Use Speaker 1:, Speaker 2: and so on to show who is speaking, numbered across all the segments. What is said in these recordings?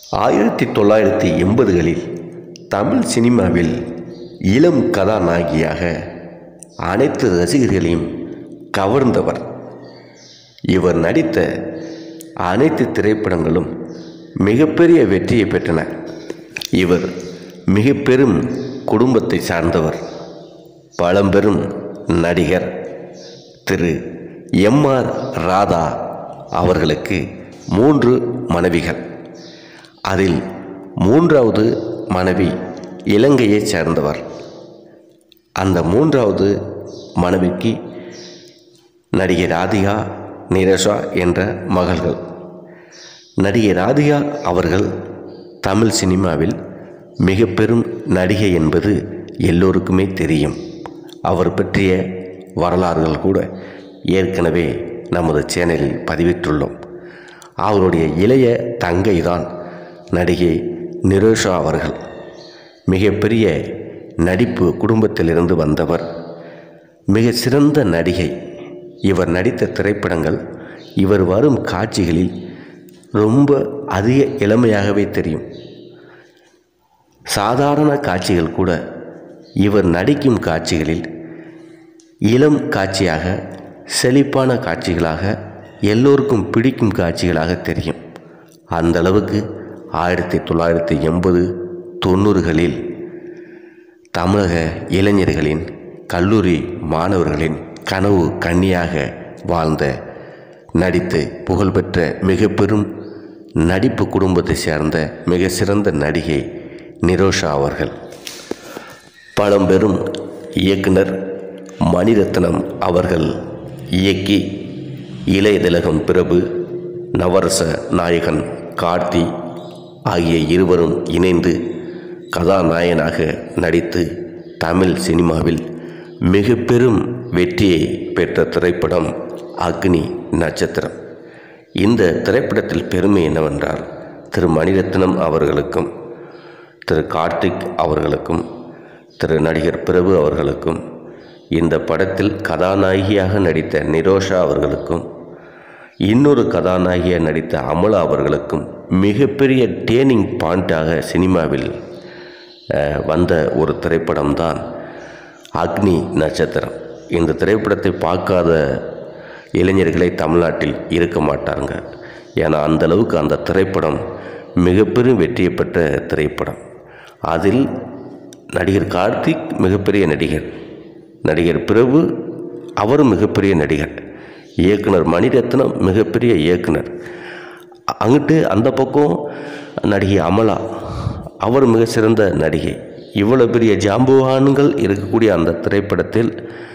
Speaker 1: ஆயிரத்தி தொள்ளாயிரத்தி எண்பதுகளில் தமிழ் சினிமாவில் இளம் கதாநாயகியாக அனைத்து ரசிகர்களையும் கவர்ந்தவர் இவர் நடித்த அனைத்து திரைப்படங்களும் மிகப்பெரிய வெற்றியை பெற்றன இவர் மிக பெரும் குடும்பத்தை சார்ந்தவர் பழம்பெரும் நடிகர் திரு எம் ஆர் ராதா அவர்களுக்கு மூன்று மனைவிகள் அதில் மூன்றாவது மனைவி இலங்கையைச் சேர்ந்தவர் அந்த மூன்றாவது மனைவிக்கு நடிகை ராதிகா நிரேஷா என்ற மகள்கள் நடிகை ராதிகா அவர்கள் தமிழ் சினிமாவில் மிக பெரும் நடிகை என்பது எல்லோருக்குமே தெரியும் அவர் பற்றிய வரலாறுகள் கூட ஏற்கனவே நமது சேனலில் பதிவிட்டுள்ளோம் அவருடைய இளைய தங்கை தான் நடிகை நிரோஷா அவர்கள் மிகப்பெரிய நடிப்பு குடும்பத்திலிருந்து வந்தவர் மிக சிறந்த நடிகை இவர் நடித்த திரைப்படங்கள் இவர் வரும் காட்சிகளில் ரொம்ப அதிக இளமையாகவே தெரியும் சாதாரண காட்சிகள் கூட இவர் நடிக்கும் காட்சிகளில் இளம் காட்சியாக செழிப்பான காட்சிகளாக எல்லோருக்கும் பிடிக்கும் காட்சிகளாக தெரியும் அந்த அளவுக்கு ஆயிரத்தி தொள்ளாயிரத்தி எண்பது தொண்ணூறுகளில் தமிழக இளைஞர்களின் கல்லூரி மாணவர்களின் கனவு கன்னியாக வாழ்ந்த நடித்து புகழ்பெற்ற மிக பெரும் நடிப்பு குடும்பத்தை சேர்ந்த மிக சிறந்த நடிகை நிரோஷா அவர்கள் பழம்பெரும் இயக்குனர் மணிரத்னம் அவர்கள் இயக்கி இளையதிலகம் பிரபு நவரச நாயகன் கார்த்தி ஆகிய இருவரும் இணைந்து கதாநாயகனாக நடித்து தமிழ் சினிமாவில் மிக பெரும் வெற்றியை பெற்ற திரைப்படம் அக்னி நட்சத்திரம் இந்த திரைப்படத்தில் பெருமை என்னவென்றால் திரு மணிரத்னம் அவர்களுக்கும் திரு கார்த்திக் அவர்களுக்கும் திரு நடிகர் பிரபு அவர்களுக்கும் இந்த படத்தில் கதாநாயகியாக நடித்த நிரோஷா அவர்களுக்கும் இன்னொரு கதாநாயகியாக நடித்த அமலா அவர்களுக்கும் மிகப்பெரிய டேர்னிங் பாயிண்டாக சினிமாவில் அஹ், வந்த ஒரு திரைப்படம்தான் அக்னி நட்சத்திரம் இந்த திரைப்படத்தை பார்க்காத இளைஞர்களே தமிழ்நாட்டில் இருக்க மாட்டாங்க ஏன்னா அந்த அளவுக்கு அந்த திரைப்படம் மிகப்பெரும் வெற்றியை பெற்ற திரைப்படம் அதில் நடிகர் கார்த்திக் மிகப்பெரிய நடிகர் நடிகர் பிரபு அவரும் மிகப்பெரிய நடிகர் இயக்குனர் மணிரத்னம் மிகப்பெரிய இயக்குனர் அங்கிட்டு அந்த பக்கம் நடிகை அமலா அவர் மிக சிறந்த நடிகை இவ்வளோ பெரிய ஜாம்புவான்கள் இருக்கக்கூடிய அந்த திரைப்படத்தில்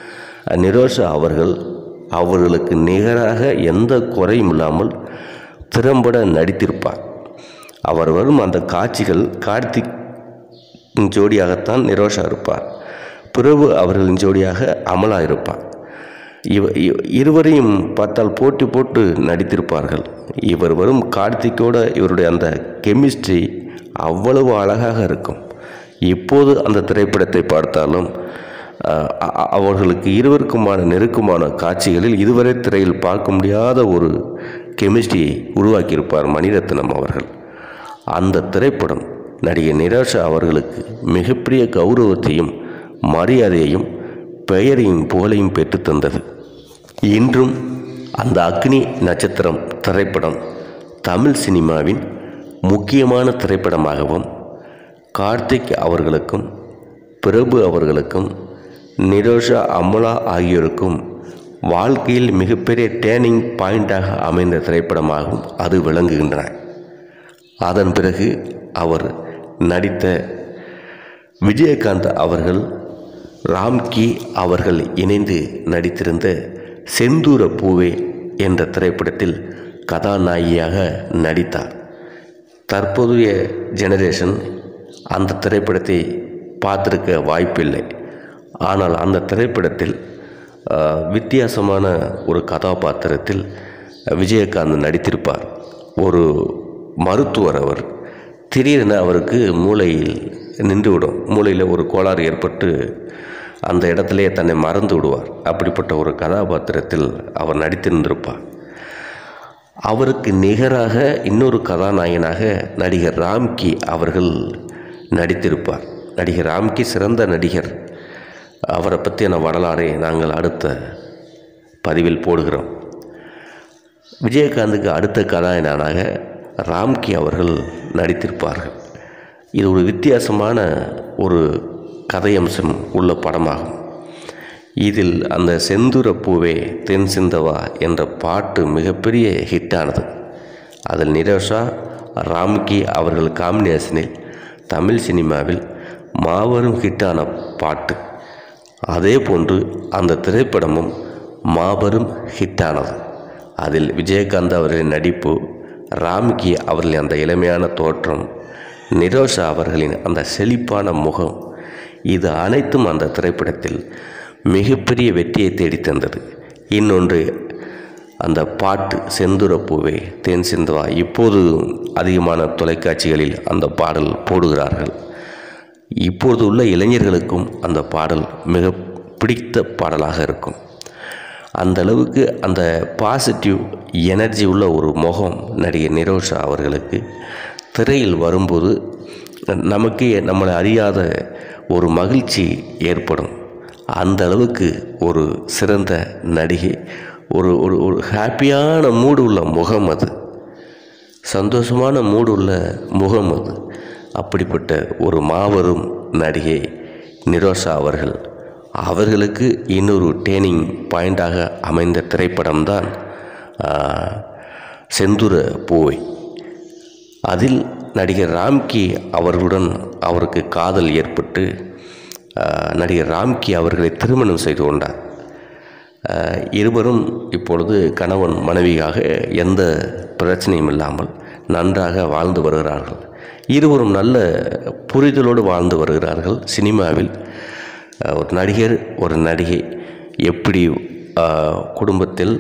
Speaker 1: நிரோஷா அவர்கள் அவர்களுக்கு நிகராக எந்த குறையும் இல்லாமல் திறம்பட நடித்திருப்பார் அவர் வரும் அந்த காட்சிகள் கார்த்திக் ஜோடியாகத்தான் நிரோஷா இருப்பார் பிரபு அவர்களின் ஜோடியாக அமலா இருப்பார் இவ இவ- இருவரையும் பார்த்தால் போட்டி போட்டு நடித்திருப்பார்கள் இவர் வரும் கார்த்திக்கோட இவருடைய அந்த கெமிஸ்ட்ரி அவ்வளவு அழகாக இருக்கும் இப்போது அந்த திரைப்படத்தை பார்த்தாலும் அஹ், அ- அ- அவர்களுக்கு இருவருக்குமான நெருக்கமான காட்சிகளில் இதுவரை திரையில் பார்க்க முடியாத ஒரு கெமிஸ்ட்ரியை உருவாக்கியிருப்பார் மணிரத்னம் அவர்கள் அந்த திரைப்படம் நடிகை நிராஷா அவர்களுக்கு மிகப்பெரிய கௌரவத்தையும் மரியாதையையும் பெயரையும் புகழையும் பெற்றுத் தந்தது இன்றும் அந்த அக்னி நட்சத்திரம் திரைப்படம் தமிழ் சினிமாவின் முக்கியமான திரைப்படமாகவும் கார்த்திக் அவர்களுக்கும் பிரபு அவர்களுக்கும் நிரோஷா அமலா ஆகியோருக்கும் வாழ்க்கையில் மிகப்பெரிய டேர்னிங் பாயிண்டாக அமைந்த திரைப்படமாகவும் அது விளங்குகின்றன அதன் பிறகு அவர் நடித்த விஜயகாந்த் அவர்கள் ராம்கி அவர்கள் இணைந்து நடித்திருந்த செந்தூர பூவே என்ற திரைப்படத்தில் கதாநாயகியாக நடித்தார் தற்போதைய ஜெனரேஷன் அந்த திரைப்படத்தை பார்த்திருக்க வாய்ப்பில்லை ஆனால் அந்த திரைப்படத்தில் ஆஹ், வித்தியாசமான ஒரு கதாபாத்திரத்தில் விஜயகாந்த் நடித்திருப்பார் ஒரு மருத்துவர் அவர் திடீரென அவருக்கு மூளையில் நின்றுவிடும் மூளையில் ஒரு கோளாறு ஏற்பட்டு அந்த இடத்திலேயே தன்னை மறந்து விடுவார் அப்படிப்பட்ட ஒரு கதாபாத்திரத்தில் அவர் நடித்திருந்திருப்பார் அவருக்கு நிகராக இன்னொரு கதாநாயகனாக நடிகர் ராம்கி அவர்கள் நடித்திருப்பார் நடிகர் ராம்கி சிறந்த நடிகர் அவரை பற்றியான வரலாறை நாங்கள் அடுத்த பதிவில் போடுகிறோம் விஜயகாந்துக்கு அடுத்த கதாநாயகனாக ராம்கி அவர்கள் நடித்திருப்பார்கள் இது ஒரு வித்தியாசமான ஒரு கதையம்சம் உள்ள படமாகும் இதில் அந்த செந்துர பூவே தென் சிந்தவா என்ற பாட்டு மிகப்பெரிய ஹிட்டானது அதில் நிரோஷா ராம்கி அவர்கள் காம்பினேஷனில் தமிழ் சினிமாவில் மாபெரும் ஹிட்டான பாட்டு அதே போன்று அந்த திரைப்படமும் மாபெரும் ஹிட்டானது அதில் விஜயகாந்த் அவர்களின் நடிப்பு ராம்கி அவர்களின் அந்த இளமையான தோற்றம் நிரோஷா அவர்களின் அந்த செழிப்பான முகம் இது அனைத்தும் அந்த திரைப்படத்தில் மிகப்பெரிய வெற்றியை தேடித் தந்தது இன்னொன்று அந்த பாட்டு செந்துர பூவே தேன் சிந்துவா இப்போது அதிகமான தொலைக்காட்சிகளில் அந்த பாடல் போடுகிறார்கள் இப்பொழுது உள்ள இளைஞர்களுக்கும் அந்த பாடல் மிக பிடித்த பாடலாக இருக்கும் அந்த அளவுக்கு அந்த பாசிட்டிவ் எனர்ஜி உள்ள ஒரு முகம் நடிகை நிரோஷா அவர்களுக்கு திரையில் வரும்போது நமக்கே நம்மளை அறியாத ஒரு மகிழ்ச்சி ஏற்படும் அந்த அளவுக்கு ஒரு சிறந்த நடிகை ஒரு ஒரு ஒரு ஹாப்பியான மூடு உள்ள முகம் அது சந்தோஷமான மூடு உள்ள முகம் அது அப்படிப்பட்ட ஒரு மாபெரும் நடிகை நிரோஷா அவர்கள் அவர்களுக்கு இன்னொரு டேர்னிங் பாயிண்டாக அமைந்த திரைப்படம்தான் செந்துர பூவை அதில் நடிகர் ராம்கி அவர்களுடன் அவருக்கு காதல் ஏற்பட்டு நடிகர் ராம்கி அவர்களை திருமணம் செய்து கொண்டார் இருவரும் இப்பொழுது கணவன் மனைவியாக எந்த பிரச்சனையும் இல்லாமல் நன்றாக வாழ்ந்து வருகிறார்கள் இருவரும் நல்ல புரிதலோடு வாழ்ந்து வருகிறார்கள் சினிமாவில் ஒரு நடிகர் ஒரு நடிகை எப்படி குடும்பத்தில்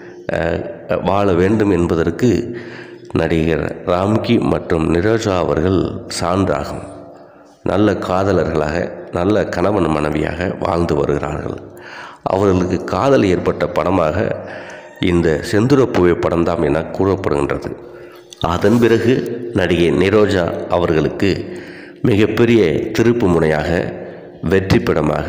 Speaker 1: வாழ வேண்டும் என்பதற்கு நடிகர் ராம்கி மற்றும் நிரோஷா அவர்கள் சான்றாகும் நல்ல காதலர்களாக நல்ல கணவன் மனைவியாக வாழ்ந்து வருகிறார்கள் அவர்களுக்கு காதல் ஏற்பட்ட படமாக இந்த செந்துரப்பூவை படம்தான் என கூறப்படுகின்றது அதன் பிறகு நடிகை நிரோஜா அவர்களுக்கு மிகப்பெரிய திருப்பு முனையாக வெற்றி படமாக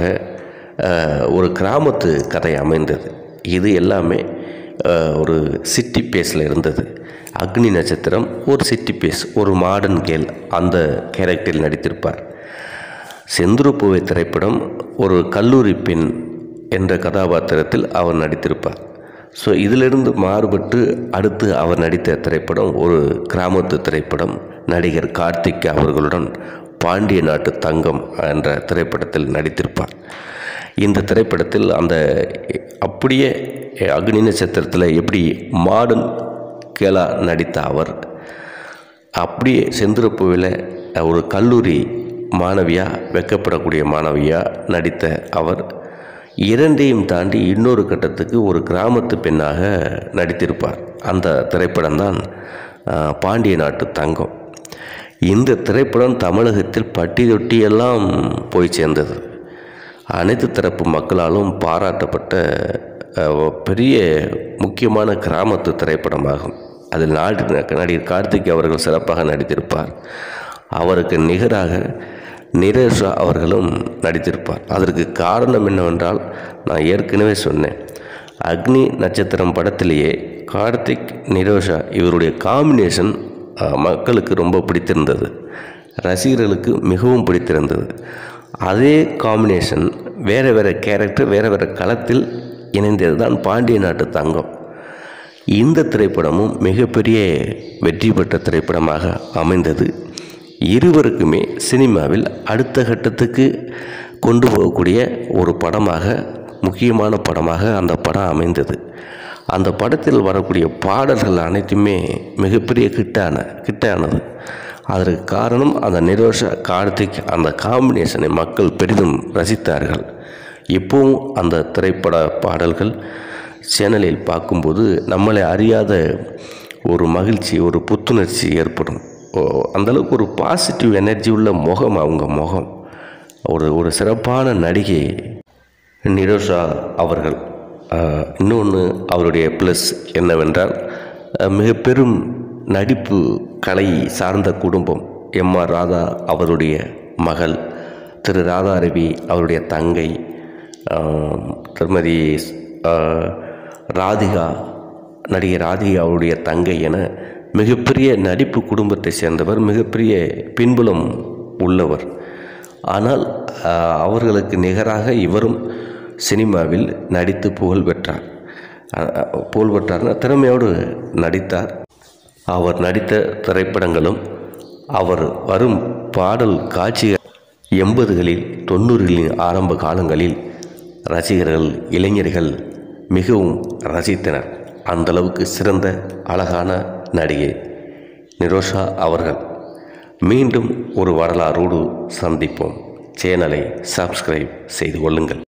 Speaker 1: ஒரு கிராமத்து கதை அமைந்தது இது எல்லாமே ஒரு சிட்டி பேஸில் இருந்தது அக்னி நட்சத்திரம் ஒரு சிட்டி பேஸ் ஒரு மாடர்ன் கேல் அந்த கேரக்டரில் நடித்திருப்பார் செந்துருப்பூவை திரைப்படம் ஒரு கல்லூரி பெண் என்ற கதாபாத்திரத்தில் அவர் நடித்திருப்பார் ஸோ இதிலிருந்து மாறுபட்டு அடுத்து அவர் நடித்த திரைப்படம் ஒரு கிராமத்து திரைப்படம் நடிகர் கார்த்திக் அவர்களுடன் பாண்டிய நாட்டு தங்கம் என்ற திரைப்படத்தில் நடித்திருப்பார் இந்த திரைப்படத்தில் அந்த அப்படியே அக்னி நட்சத்திரத்தில் எப்படி மாடர்ன் கேலா நடித்த அவர் அப்படியே செந்துரப்பூவில் ஒரு கல்லூரி மாணவியாக வெக்கப்படக்கூடிய மாணவியாக நடித்த அவர் இரண்டையும் தாண்டி இன்னொரு கட்டத்துக்கு ஒரு கிராமத்து பெண்ணாக நடித்திருப்பார் அந்த திரைப்படம் தான் பாண்டிய நாட்டு தங்கம் இந்த திரைப்படம் தமிழகத்தில் பட்டி தொட்டியெல்லாம் போய் சேர்ந்தது அனைத்து தரப்பு மக்களாலும் பாராட்டப்பட்ட பெரிய முக்கியமான கிராமத்து திரைப்படமாகும் அதில் நாடு நடிகர் கார்த்திக் அவர்கள் சிறப்பாக நடித்திருப்பார் அவருக்கு நிகராக நிரேஷா அவர்களும் நடித்திருப்பார் அதற்கு காரணம் என்னவென்றால் நான் ஏற்கனவே சொன்னேன் அக்னி நட்சத்திரம் படத்திலேயே கார்த்திக் நிரோஷா இவருடைய காம்பினேஷன் மக்களுக்கு ரொம்ப பிடித்திருந்தது ரசிகர்களுக்கு மிகவும் பிடித்திருந்தது அதே காம்பினேஷன் வேறு வேறு கேரக்டர் வேறு வேறு களத்தில் இணைந்தது தான் பாண்டிய நாட்டு தங்கம் இந்த திரைப்படமும் மிகப்பெரிய வெற்றி பெற்ற திரைப்படமாக அமைந்தது இருவருக்குமே சினிமாவில் அடுத்த கட்டத்துக்கு கொண்டு போகக்கூடிய ஒரு படமாக முக்கியமான படமாக அந்த படம் அமைந்தது அந்த படத்தில் வரக்கூடிய பாடல்கள் அனைத்துமே மிகப்பெரிய கிட்டான கிட்டானது அதற்கு காரணம் அந்த நிரோஷ கார்த்திக் அந்த காம்பினேஷனை மக்கள் பெரிதும் ரசித்தார்கள் இப்போவும் அந்த திரைப்பட பாடல்கள் சேனலில் பார்க்கும்போது நம்மளை அறியாத ஒரு மகிழ்ச்சி ஒரு புத்துணர்ச்சி ஏற்படும் அந்தளவுக்கு ஒரு பாசிட்டிவ் எனர்ஜி உள்ள முகம் அவங்க முகம் ஒரு ஒரு சிறப்பான நடிகை நிரோஷா அவர்கள் இன்னொன்று அவருடைய ப்ளஸ் என்னவென்றால் அஹ், மிக பெரும் நடிப்பு கலை சார்ந்த குடும்பம் எம் ஆர் ராதா அவருடைய மகள் திரு ராதா ரவி அவருடைய தங்கை ஆம், திருமதி ஆஹ், ராதிகா நடிகை ராதிகா அவருடைய தங்கை என மிகப்பெரிய நடிப்பு குடும்பத்தை சேர்ந்தவர் மிகப்பெரிய பின்புலம் உள்ளவர் ஆனால் ஆஹ், அவர்களுக்கு நிகராக இவரும் சினிமாவில் நடித்து புகழ் பெற்றார் ஆஹ், புகழ் பெற்றார்னா திறமையோடு நடித்தார் அவர் நடித்த திரைப்படங்களும் அவர் வரும் பாடல் காட்சிகள் எண்பதுகளில் தொண்ணூறுகளின் ஆரம்ப காலங்களில் ரசிகர்கள் இளைஞர்கள் மிகவும் ரசித்தனர் அந்த அளவுக்கு சிறந்த அழகான நடிகை நிரோஷா அவர்கள் மீண்டும் ஒரு வரலாறோடு சந்திப்போம் சேனலை சப்ஸ்கிரைப் செய்து கொள்ளுங்கள்